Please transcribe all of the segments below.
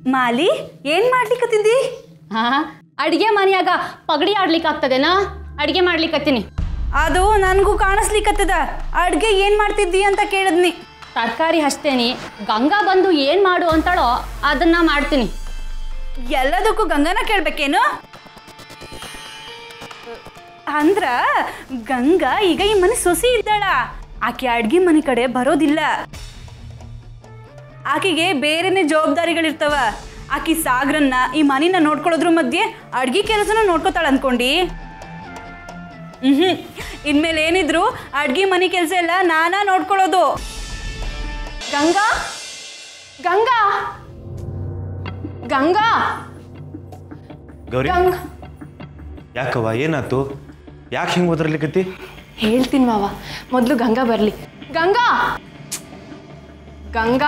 ಮಾಲಿ ಏನ್ ಮಾಡ್ಲಿಕ್ಕತ್ತಿದ್ದಿ ಹಾ ಅಡಿಗೆ ಮನೆಯಾಗ ಪಗಡಿ ಆಡ್ಲಿಕ್ಕೆ ಆಗ್ತದೇನಾ ಅಡಿಗೆ ಮಾಡ್ಲಿಕ್ಕತ್ತೀನಿ ಅದು ನನಗೂ ಕಾಣಿಸ್ಲಿಕ್ಕತ್ತದ ಅಡ್ಗೆ ಏನ್ ಮಾಡ್ತಿದ್ದಿ ಅಂತ ಕೇಳಿದ್ನಿ ತರಕಾರಿ ಹಚ್ತೇನಿ ಗಂಗಾ ಬಂದು ಏನು ಮಾಡು ಅಂತಾಳೋ ಅದನ್ನ ಮಾಡ್ತೀನಿ ಎಲ್ಲದಕ್ಕೂ ಗಂಗನ ಕೇಳ್ಬೇಕೇನು ಅಂದ್ರ ಗಂಗಾ ಈಗ ಈ ಮನೆ ಸೊಸಿ ಇದ್ದಾಳ ಆಕೆ ಅಡ್ಗೆ ಮನೆ ಕಡೆ ಬರೋದಿಲ್ಲ ಆಕೆಗೆ ಬೇರೆನೆ ಜವಾಬ್ದಾರಿಗಳಿರ್ತವ ಆಕಿ ಸಾಗ್ರನ್ನ ಈ ಮನಿನ ನೋಡ್ಕೊಳ್ಳೋದ್ರ ಮಧ್ಯೆ ಅಡ್ಗೆ ಕೆಲಸನ ನೋಡ್ಕೋತಾಳ ಅನ್ಕೊಂಡಿ ಹ್ಮ್ ಇನ್ಮೇಲೆ ಏನಿದ್ರು ಅಡ್ಗೆ ಮನೆ ಕೆಲಸ ಎಲ್ಲ ನಾನಾ ನೋಡ್ಕೊಳ್ಳೋದು ಗಂಗಾ ಗಂಗಾ ಗಂಗಾ ಗೌರಿ ಗಂಗಾ ಯಾಕವ್ವ ಏನಾತು ಯಾಕೆ ಹಿಂಗೆ ಓದರ್ಲಿಕತ್ತಿ ಹೇಳ್ತೀನಿ ಮಾವ ಮೊದಲು ಗಂಗಾ ಬರಲಿ ಗಂಗಾ ಗಂಗಾ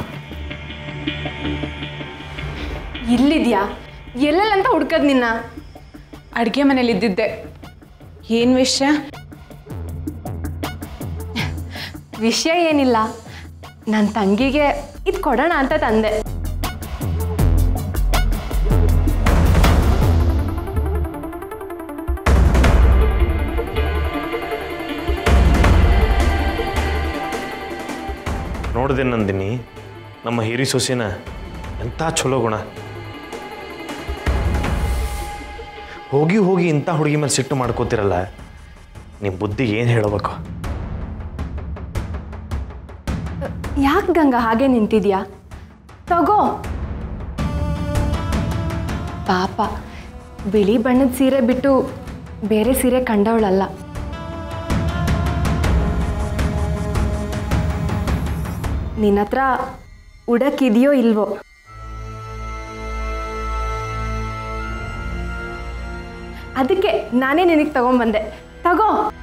ಇಲ್ಲಿದ್ಯಾ ಎಲ್ಲೆಲ್ಲಂತ ಹುಡ್ಕದ್ ನಿನ್ನ ಅಡುಗೆ ಮನೇಲಿ ಇದ್ದಿದ್ದೆ ಏನು ವಿಷಯ ವಿಷಯ ಏನಿಲ್ಲ ನನ್ನ ತಂಗಿಗೆ ಇದು ಕೊಡೋಣ ಅಂತ ತಂದೆ ನೋಡಿದೆ ನಂದಿನಿ ನಮ್ಮ ಹಿರಿ ಸೊಸೆನ ಎಂಥ ಚಲೋ ಗುಣ ಹೋಗಿ ಹೋಗಿ ಇಂಥ ಹುಡುಗಿ ಮೇಲೆ ಸಿಟ್ಟು ಮಾಡ್ಕೋತಿರಲ್ಲ ನಿಮ್ಮ ಬುದ್ಧಿ ಏನು ಹೇಳಬೇಕು ಯಾಕೆ ಗಂಗಾ ಹಾಗೆ ನಿಂತಿದ್ಯಾ ತಗೋ ಪಾಪ ಬಿಳಿ ಬಣ್ಣದ ಸೀರೆ ಬಿಟ್ಟು ಬೇರೆ ಸೀರೆ ಕಂಡವಳಲ್ಲ ನಿನ್ನ ಹತ್ರ ಉಡಕ್ಕಿದೆಯೋ ಇಲ್ವೋ ಅದಕ್ಕೆ ನಾನೇ ನಿನಗೆ ತಗೊಂಬಂದೆ ತಗೋ